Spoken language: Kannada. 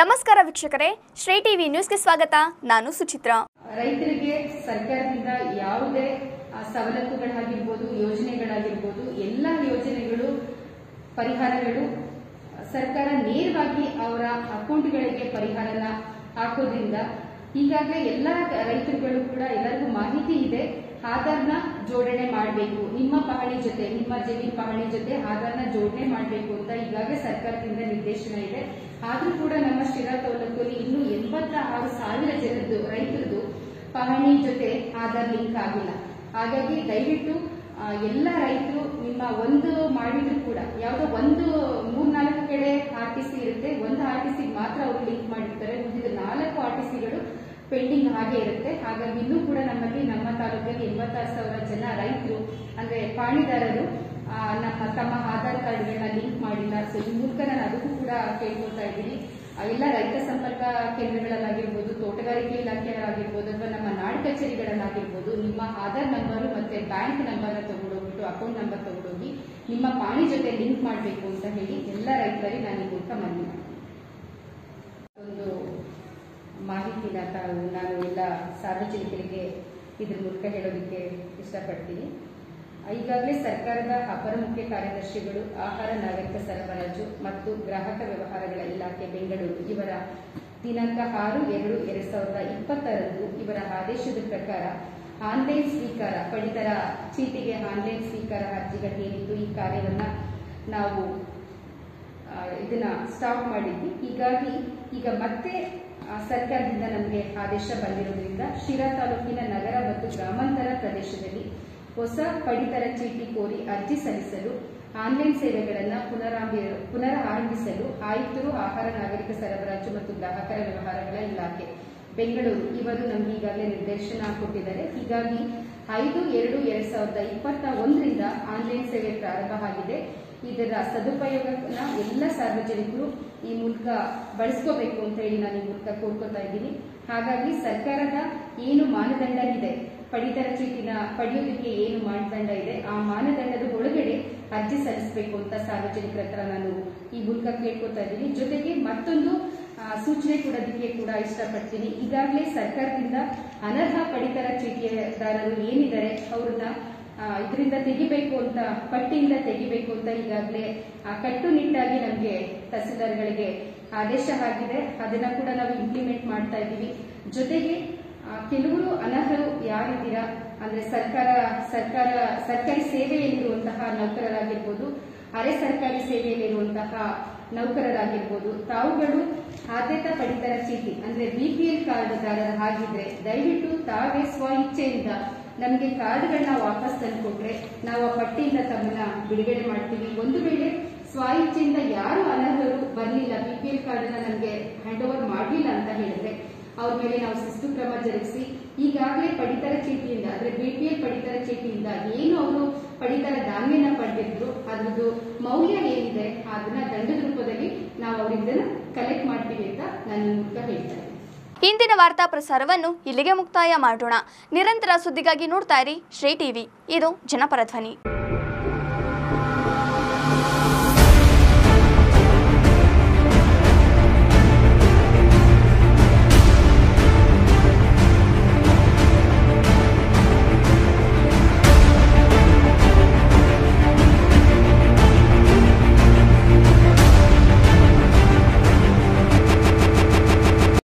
ನಮಸ್ಕಾರ ವೀಕ್ಷಕರೇ ಶ್ರೀ ಟಿವಿ ನ್ಯೂಸ್ಗೆ ಸ್ವಾಗತ ನಾನು ಸುಚಿತ್ರಾ ರೈತರಿಗೆ ಸರ್ಕಾರದಿಂದ ಯಾವುದೇ ಆ, ಸವಲತ್ತುಗಳಾಗಿರ್ಬೋದು ಯೋಜನೆಗಳಾಗಿರ್ಬೋದು ಎಲ್ಲ ಯೋಜನೆಗಳು ಪರಿಹಾರಗಳು ಸರ್ಕಾರ ನೇರವಾಗಿ ಅವರ ಅಕೌಂಟ್ಗಳಿಗೆ ಪರಿಹಾರನ ಹಾಕೋದ್ರಿಂದ ಈಗಾಗಲೇ ಎಲ್ಲ ರೈತರುಗಳು ಕೂಡ ಎಲ್ಲರಿಗೂ ಮಾಹಿತಿ ಇದೆ ಆಧಾರ್ನ ಜೋಡಣೆ ಮಾಡಬೇಕು ನಿಮ್ಮ ಪಹಣಿ ಜೊತೆ ನಿಮ್ಮ ಜಮೀನ್ ಪಹಣಿ ಜೊತೆ ಆಧಾರ್ನ ಜೋಡಣೆ ಮಾಡಬೇಕು ಅಂತ ಈಗಾಗಲೇ ಸರ್ಕಾರದಿಂದ ನಿರ್ದೇಶನ ಇದೆ ಆದ್ರೂ ಕೂಡ ನಮ್ಮ ಶಿರಾ ತಾಲೂಕಲ್ಲಿ ಇನ್ನೂ ಎಂಬತ್ತ ಆರು ಸಾವಿರ ಜನರದ್ದು ರೈತರದ್ದು ಪಹಣಿ ಜೊತೆ ಆಧಾರ್ ಲಿಂಕ್ ಆಗಿಲ್ಲ ಹಾಗಾಗಿ ದಯವಿಟ್ಟು ಆ, ಎಲ್ಲ ರೈತರು ನಿಮ್ಮ ಒಂದು ಮಾಡಿದ್ರು ಕೂಡ ಯಾವುದೋ ಒಂದು ಮೂರ್ನಾಲ್ಕು ಕಡೆ ಆರ್ ಟಿ ಸಿ ಇರುತ್ತೆ ಒಂದು ಆರ್ ಟಿ ಸಿ ಮಾತ್ರ ಅವರು ಲಿಂಕ್ ಮಾಡಿರ್ತಾರೆ ಉಳಿದ ನಾಲ್ಕು ಆರ್ ಟಿ ಸಿಗಳು ಪೆಂಡಿಂಗ್ ಹಾಗೆ ಇರುತ್ತೆ ಹಾಗಾಗಿ ಇನ್ನೂ ಕೂಡ ನಮ್ಮಲ್ಲಿ ನಮ್ಮ ತಾಲೂಕಲ್ಲಿ ಎಂಬತ್ತಾರು ಸಾವಿರ ಜನ ರೈತರು ಅಂದ್ರೆ ಪಾಣಿದಾರರು ಆ, ನಮ್ಮ ತಮ್ಮ ಆಧಾರ್ ಕಾರ್ಡ್ಗಳನ್ನ ಲಿಂಕ್ ಮಾಡಿಲ್ಲ ಸೊ ಈ ಮೂಲಕ ನಾನು ಅದಕ್ಕೂ ಕೂಡ ಕೇಳ್ಕೊಳ್ತಾ ಇದ್ದೀನಿ ಆ, ಎಲ್ಲ ರೈತ ಸಂಪರ್ಕ ಕೇಂದ್ರಗಳಲ್ಲಾಗಿರ್ಬೋದು ತೋಟಗಾರಿಕೆ ಇಲಾಖೆಗಳಾಗಿರ್ಬೋದು ಅಥವಾ ನಮ್ಮ ನಾಡ್ ಕಚೇರಿಗಳಲ್ಲಾಗಿರ್ಬೋದು ನಿಮ್ಮ ಆಧಾರ್ ನಂಬರು ಮತ್ತೆ ಬ್ಯಾಂಕ್ ನಂಬರ್ನ ತಗೊಂಡೋಗ್ಬಿಟ್ಟು ಅಕೌಂಟ್ ನಂಬರ್ ತಗೊಂಡೋಗಿ ನಿಮ್ಮ ಪಾಣಿ ಜೊತೆ ಲಿಂಕ್ ಮಾಡಬೇಕು ಅಂತ ಹೇಳಿ ಎಲ್ಲ ರೈತರಿಗೆ ನಾನು ಈ ಮೂಲಕ ಮನವಿ ಮಾಡ್ತೀನಿ ಒಂದು ಮಾಹಿತಿನ ತಾವು ನಾನು ಎಲ್ಲ ಸಾರ್ವಜನಿಕರಿಗೆ ಇದ್ರ ಮೂಲಕ ಹೇಳೋದಕ್ಕೆ ಇಷ್ಟಪಡ್ತೀನಿ ಈಗಾಗಲೇ ಸರ್ಕಾರದ ಅಪರ ಮುಖ್ಯ ಕಾರ್ಯದರ್ಶಿಗಳು ಆಹಾರ ನಾಗರಿಕ ಸರಬರಾಜು ಮತ್ತು ಗ್ರಾಹಕ ವ್ಯವಹಾರಗಳ ಇಲಾಖೆ ಬೆಂಗಳೂರು ಇವರ ದಿನಾಂಕ ಆರು ಎರಡು ಎರಡ್ ಸಾವಿರದ ಇಪ್ಪತ್ತರಂದು ಇವರ ಆದೇಶದ ಪ್ರಕಾರ ಆನ್ಲೈನ್ ಸ್ವೀಕಾರ ಪಡಿತರ ಚೀಟಿಗೆ ಆನ್ಲೈನ್ ಸ್ವೀಕಾರ ಅರ್ಜಿಗಳೇನಿತ್ತು ಈ ಕಾರ್ಯವನ್ನ ನಾವು ಆ, ಇದನ್ನ ಸ್ಟಾಪ್ ಮಾಡಿದ್ವಿ ಹೀಗಾಗಿ ಈಗ ಮತ್ತೆ ಆ, ಸರ್ಕಾರದಿಂದ ನಮಗೆ ಆದೇಶ ಬಂದಿರೋದ್ರಿಂದ ಶಿರಾ ತಾಲೂಕಿನ ನಗರ ಮತ್ತು ಗ್ರಾಮಾಂತರ ಪ್ರದೇಶದಲ್ಲಿ ಹೊಸ ಪಡಿತರ ಚೀಟಿ ಕೋರಿ ಅರ್ಜಿ ಸಲ್ಲಿಸಲು ಆನ್ಲೈನ್ ಸೇವೆಗಳನ್ನು ಪುನರಾಂಬಿ ಪುನರ್ ಆರಂಭಿಸಲು ಆಯುಕ್ತರು ಆಹಾರ ನಾಗರಿಕ ಸರಬರಾಜು ಮತ್ತು ಗ್ರಾಹಕರ ವ್ಯವಹಾರಗಳ ಇಲಾಖೆ ಬೆಂಗಳೂರು ಇವರು ನಮ್ಗೆ ಈಗಾಗಲೇ ನಿರ್ದೇಶನ ಕೊಟ್ಟಿದ್ದಾರೆ ಹೀಗಾಗಿ ಐದು ಎರಡು ಎರಡ್ ಸಾವಿರದ ಇಪ್ಪತ್ತ ಒಂದರಿಂದ ಆನ್ಲೈನ್ ಸೇವೆ ಪ್ರಾರಂಭ ಆಗಿದೆ ಇದರ ಸದುಪಯೋಗನ ಎಲ್ಲ ಸಾರ್ವಜನಿಕರು ಈ ಮೂಲಕ ಬಳಸ್ಕೋಬೇಕು ಅಂತ ಹೇಳಿ ನಾನು ಈ ಮೂಲಕ ಕೋರ್ಕೊತಾ ಇದ್ದೀನಿ ಹಾಗಾಗಿ ಸರ್ಕಾರದ ಏನು ಮಾನದಂಡ ಇದೆ ಪಡಿತರ ಚೀಟಿನ ಪಡೆಯೋದಕ್ಕೆ ಏನು ಮಾನದಂಡ ಇದೆ ಆ ಮಾನದಂಡದ ಒಳಗಡೆ ಅರ್ಜಿ ಸಲ್ಲಿಸಬೇಕು ಅಂತ ಸಾರ್ವಜನಿಕರ ಹತ್ರ ನಾನು ಈ ಮೂಲಕ ಕೇಳ್ಕೊತಾ ಇದ್ದೀನಿ ಜೊತೆಗೆ ಮತ್ತೊಂದು ಆ, ಸೂಚನೆ ಕೊಡೋದಕ್ಕೆ ಕೂಡ ಇಷ್ಟಪಡ್ತೀನಿ ಈಗಾಗಲೇ ಸರ್ಕಾರದಿಂದ ಅನರ್ಹ ಪಡಿತರ ಚೀಟಿದಾರರು ಏನಿದ್ದಾರೆ ಅವ್ರನ್ನ ಇದರಿಂದ ತೆಗಿಬೇಕು ಅಂತ ಪಟ್ಟಿಯಿಂದ ತೆಗಿಬೇಕು ಅಂತ ಈಗಾಗಲೇ ಕಟ್ಟುನಿಟ್ಟಾಗಿ ನಮಗೆ ತಹಸೀಲ್ದಾರ್ಗಳಿಗೆ ಆದೇಶ ಆಗಿದೆ ಅದನ್ನ ಕೂಡ ನಾವು ಇಂಪ್ಲಿಮೆಂಟ್ ಮಾಡ್ತಾ ಇದ್ದೀವಿ ಜೊತೆಗೆ ಆ, ಕೆಲವರು ಅನರ್ಹರು ಯಾರಿದ್ದೀರಾ ಅಂದ್ರೆ ಸರ್ಕಾರ ಸರ್ಕಾರ ಸರ್ಕಾರಿ ಸೇವೆಯಲ್ಲಿರುವಂತಹ ನೌಕರರಾಗಿರ್ಬೋದು ಅರೆ ಸರ್ಕಾರಿ ಸೇವೆಯಲ್ಲಿರುವಂತಹ ನೌಕರರಾಗಿರ್ಬೋದು ತಾವುಗಳು ಆದ್ಯತಾ ಪಡಿತರ ಚೀಟಿ ಅಂದ್ರೆ ಬಿಪಿಎಲ್ ಕಾರ್ಡ್ದಾರರ ಆಗಿದ್ರೆ ದಯವಿಟ್ಟು ತಾವೇ ಸ್ವ ಇಚ್ಛೆಯಿಂದ ನಮಗೆ ಕಾರ್ಡ್ಗಳನ್ನ ವಾಪಸ್ ತಂದುಕೊಟ್ರೆ ನಾವು ಆ ಪಟ್ಟಿಯಿಂದ ತಮ್ಮನ್ನ ಬಿಡುಗಡೆ ಮಾಡ್ತೀವಿ ಒಂದು ವೇಳೆ ಸ್ವ ಇಚ್ಛೆಯಿಂದ ಯಾರು ಅನರ್ಹರು ಬರಲಿಲ್ಲ ಬಿಪಿಎಲ್ ಕಾರ್ಡ್ ನಮಗೆ ಹ್ಯಾಂಡ್ ಓವರ್ ಮಾಡಲಿಲ್ಲ ಅಂತ ಹೇಳಿದ್ರೆ ಅವ್ರ ಮೇಲೆ ನಾವು ಶಿಸ್ತು ಕ್ರಮ ಜರುಗಿಸಿ ಈಗಾಗಲೇ ಪಡಿತರ ಚೀಟಿಯಿಂದ ಅಂದ್ರೆ ಬಿಪಿಎಲ್ ಪಡಿತರ ಚೀಟಿಯಿಂದ ಏನು ಅವರು ಪಡಿತರ ಧಾನ್ಯನ ಪಡೆದಿದ್ರು ಅದ್ರದ್ದು ಮೌಲ್ಯ ಏನಿದೆ ಅದನ್ನ ದಂಡದ ರೂಪದಲ್ಲಿ ನಾವು ಅವರಿಂದ ಕಲೆಕ್ಟ್ ಮಾಡ್ತೀವಿ ಅಂತ ನಾನು ಈ ಮೂಲಕ ಹೇಳ್ತಾ ಇದ್ದೀನಿ ಇಂದಿನ ವಾರ್ತಾ ಪ್ರಸಾರವನ್ನು ಇಲ್ಲಿಗೆ ಮುಕ್ತಾಯ ಮಾಡೋಣ ನಿರಂತರ ಸುದ್ದಿಗಾಗಿ ನೋಡ್ತಾ ಇರಿ ಶ್ರೀ ಟಿವಿ ಇದು ಜನಪರ ಧ್ವನಿ